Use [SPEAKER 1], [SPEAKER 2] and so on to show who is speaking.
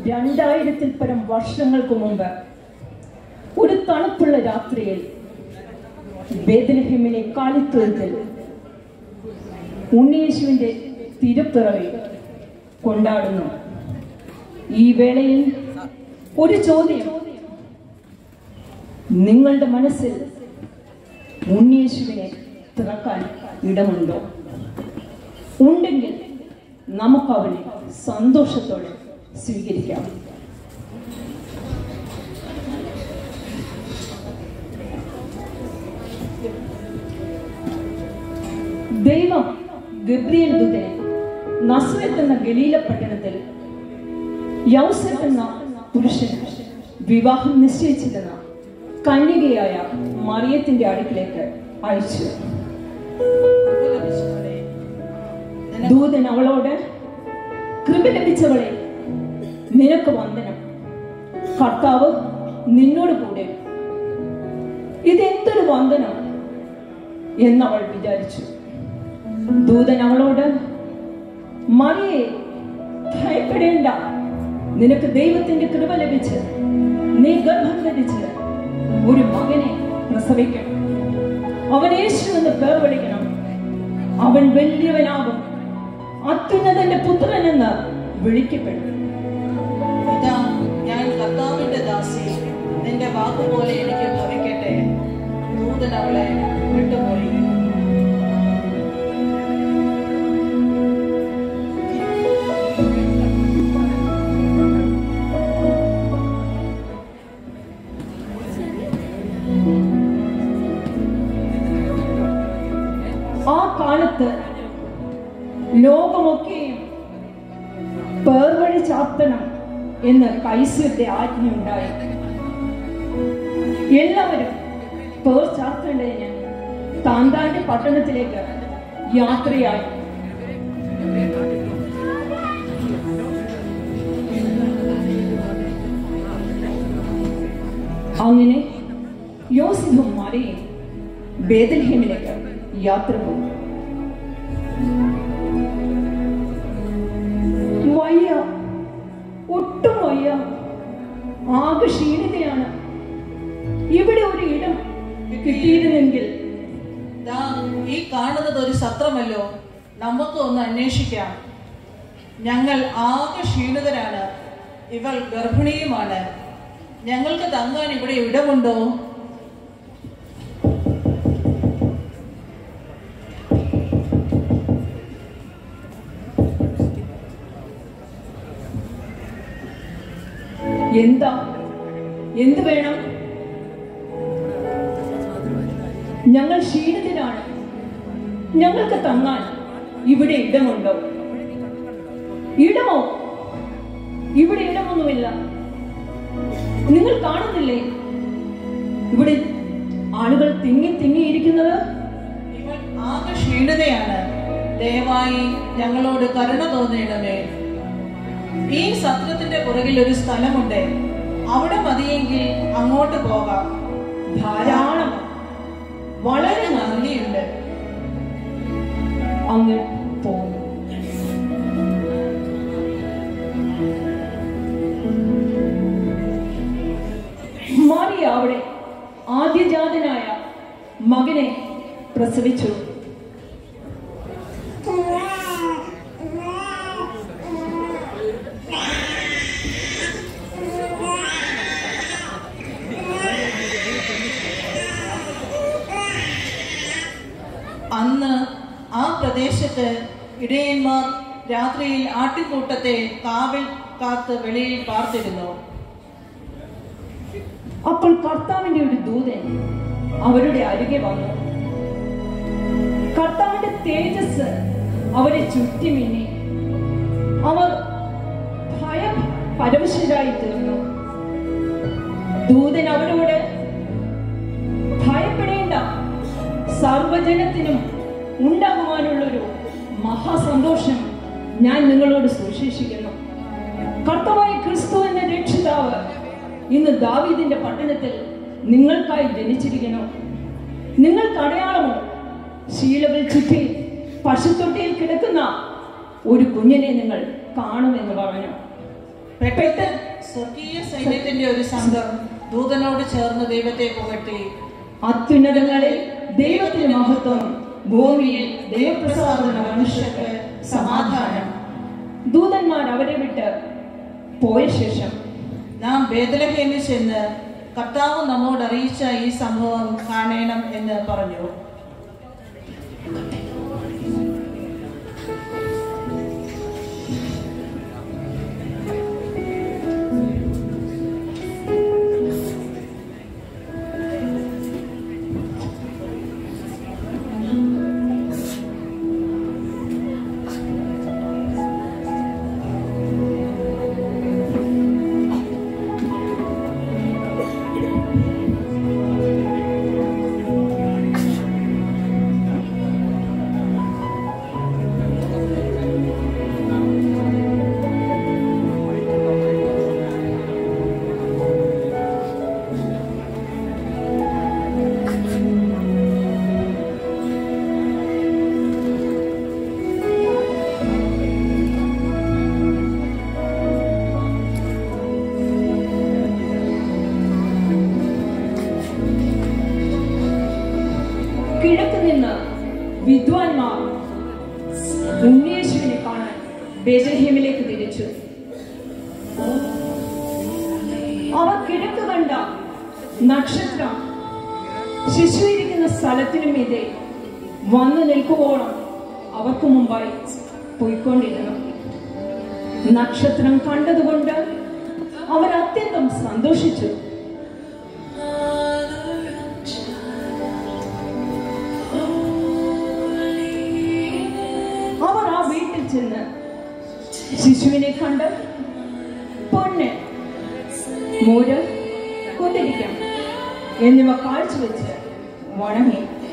[SPEAKER 1] രണ്ടായിരത്തിൽ പരം വർഷങ്ങൾക്ക് മുമ്പ് ഒരു തണുപ്പുള്ള രാത്രിയിൽ ബേദലഹിമിലെ കാലിത്തൊഴുത്തിൽ ഉണ്ണിയേശുവിന്റെ തിരുപ്പിറവി കൊണ്ടാടുന്നു ഈ വേളയിൽ ഒരു ചോദ്യം നിങ്ങളുടെ മനസ്സിൽ ഉണ്ണിയേശുവിനെ തുറക്കാൻ ഇടമുണ്ടോ ഉണ്ടെങ്കിൽ നമുക്ക് അവനെ സന്തോഷത്തോടെ സ്വീകരിക്കാം ദൈവം ഗബ്രിയേൽ ദൂതനെ നസ്രത്ത് എന്ന ഗലീല പട്ടണത്തിൽ യൗസഫ് എന്ന പുരുഷന് വിവാഹം നിശ്ചയിച്ചിരുന്ന കന്യകയായ മറിയത്തിന്റെ അടുക്കിലേക്ക് അയച്ചു ദൂതൻ അവളോട് കൃപ ലഭിച്ചവളെ നിനക്ക് വന്ദനം കർത്താവ് നിന്നോട് കൂടെ ഇതെന്തൊരു വന്ദനം എന്നവൾ വിചാരിച്ചു ദൂതൻ അവളോട് മറിയെ ഭയപ്പെടേണ്ട നിനക്ക് ദൈവത്തിന്റെ കൃപ ലഭിച്ച് നീ ഗർഭം ധരിച്ച് ഒരു മകനെ പ്രസവിക്കണം അവൻ യേശു എന്ന് പേർ വിളിക്കണം അവൻ വലിയവനാകും അത്യുന്നതന്റെ പുത്രൻ എന്ന് വിളിക്കപ്പെടും
[SPEAKER 2] ഇതാ ഞാൻ കർത്താവിന്റെ ദാസി നിന്റെ വാക്കുപോലെ എനിക്ക് ഭവിക്കട്ടെ ദൂതൻ അവളെ വിട്ടുപോയി
[SPEAKER 1] ആ കാലത്ത് ലോകമൊക്കെയും പേർവഴി ചാർത്തണം എന്ന് കൈസരുടെ ആജ്ഞയുണ്ടായി എല്ലാവരും പേർ ചാർത്തേണ്ടതിന് താന്താന്റെ പട്ടണത്തിലേക്ക് യാത്രയായി അങ്ങനെ യോസിഫും മറിയും ബേദൽഹേമിലേക്ക് യാത്ര പോകും വയ്യ ഒട്ടും വയ്യ ആകെ ക്ഷീണിതയാണ് ഇവിടെ ഒരു ഇടം കിട്ടിയിരുന്നെങ്കിൽ
[SPEAKER 2] ദാ ഈ കാണുന്നത് ഒരു സത്രമല്ലോ നമുക്ക് ഒന്ന് അന്വേഷിക്കാം ഞങ്ങൾ ആകെ ക്ഷീണിതരാണ് ഇവൾ ഗർഭിണിയുമാണ് ഞങ്ങൾക്ക് തങ്ങാൻ ഇവിടെ ഇടമുണ്ടോ
[SPEAKER 1] എന്താ എന്ത് വേണം ഞങ്ങൾ ക്ഷീണിതരാണ് ഞങ്ങൾക്ക് തങ്ങാൻ ഇവിടെ ഇടമുണ്ടോ ഇടമോ ഇവിടെ ഇടമൊന്നുമില്ല നിങ്ങൾ കാണുന്നില്ലേ ഇവിടെ ആളുകൾ തിങ്ങി തിങ്ങിയിരിക്കുന്നത്
[SPEAKER 2] ഇവൾ ആകെ ക്ഷീണിതയാണ് ദയവായി ഞങ്ങളോട് കരുണ തോന്നണമേ ഈ സത്രത്തിന്റെ പുറകിൽ ഒരു സ്ഥലമുണ്ട് അവിടെ മതിയെങ്കിൽ അങ്ങോട്ട് പോകാം
[SPEAKER 1] ധാരാളം
[SPEAKER 2] വളരെ നന്ദിയുണ്ട്
[SPEAKER 1] അങ്ങ് പോകും മറിയ അവിടെ ആദ്യജാതനായ മകനെ പ്രസവിച്ചു
[SPEAKER 2] അന്ന് ആ പ്രദേശത്ത് ഇടയന്മാർ രാത്രിയിൽ ആട്ടിൻകൂട്ടത്തെ കാവൽ കാത്ത് വെളിയിൽ പാർത്തിരുന്നു
[SPEAKER 1] അപ്പോൾ കർത്താവിന്റെ ഒരു ദൂതൻ അവരുടെ അരികെ വന്നു കർത്താവിന്റെ തേജസ് അവരെ ചുറ്റി മിന്നി അവർ ഭയം പരവശരായി തീർന്നു ദൂതൻ അവരോട് ഭയപ്പെടേണ്ട സർവജനത്തിനും ഉണ്ടാകുവാനുള്ളൊരു മഹാസന്തോഷം ഞാൻ നിങ്ങളോട് സുശേഷിക്കുന്നു കർത്തവായ ക്രിസ്തു എന്ന രക്ഷിതാവ് ഇന്ന് ദാവീദിന്റെ പട്ടണത്തിൽ നിങ്ങൾക്കായി ജനിച്ചിരിക്കുന്നു നിങ്ങൾക്ക് അടയാളമോ ശീലകൾ ചുറ്റി പശുത്തൊട്ടിയിൽ കിടക്കുന്ന ഒരു കുഞ്ഞിനെ നിങ്ങൾ കാണുമെന്ന് പറഞ്ഞു
[SPEAKER 2] പെട്ടെന്ന് സ്വർഗീയ സൈന്യത്തിന്റെ ഒരു സംഘം ദൂതനോട് ചേർന്ന് ദൈവത്തെ പുകഴ്ത്തി
[SPEAKER 1] അത്യുന്നതങ്ങളിൽ ദൈവത്തിന്റെ മഹത്വം ഭൂമിയിൽ ദൈവപ്രസാദമുള്ള മനുഷ്യർക്ക് സമാധാനം ദൂതന്മാർ അവരെ വിട്ട് പോയ ശേഷം
[SPEAKER 2] നാം ബേദലഹേമിൽ ചെന്ന് കർത്താവ് നമ്മോട് അറിയിച്ച ഈ സംഭവം കാണണം എന്ന് പറഞ്ഞു
[SPEAKER 1] കിഴക്ക് നിന്ന് വിദ്വാൻമാർ ഉണ്ണിയേശുവിനെ കാണാൻ ബേജഹീമിലേക്ക് തിരിച്ചു അവർ കിഴക്ക് കണ്ട നക്ഷത്രം ശിശുയിരിക്കുന്ന സ്ഥലത്തിനു മീതെ വന്നു നിൽക്കുവോളം അവർക്ക് മുമ്പായി പോയിക്കൊണ്ടിരുന്നു നക്ഷത്രം കണ്ടതുകൊണ്ട് അവർ അത്യന്തം സന്തോഷിച്ചു അവർ ആ വീട്ടിൽ ചെന്ന് ശിശുവിനെ കണ്ട് പൊന്ന് മോര് കുതിരിക്കം എന്നിവ കാഴ്ചവെച്ച് വണങ്ങി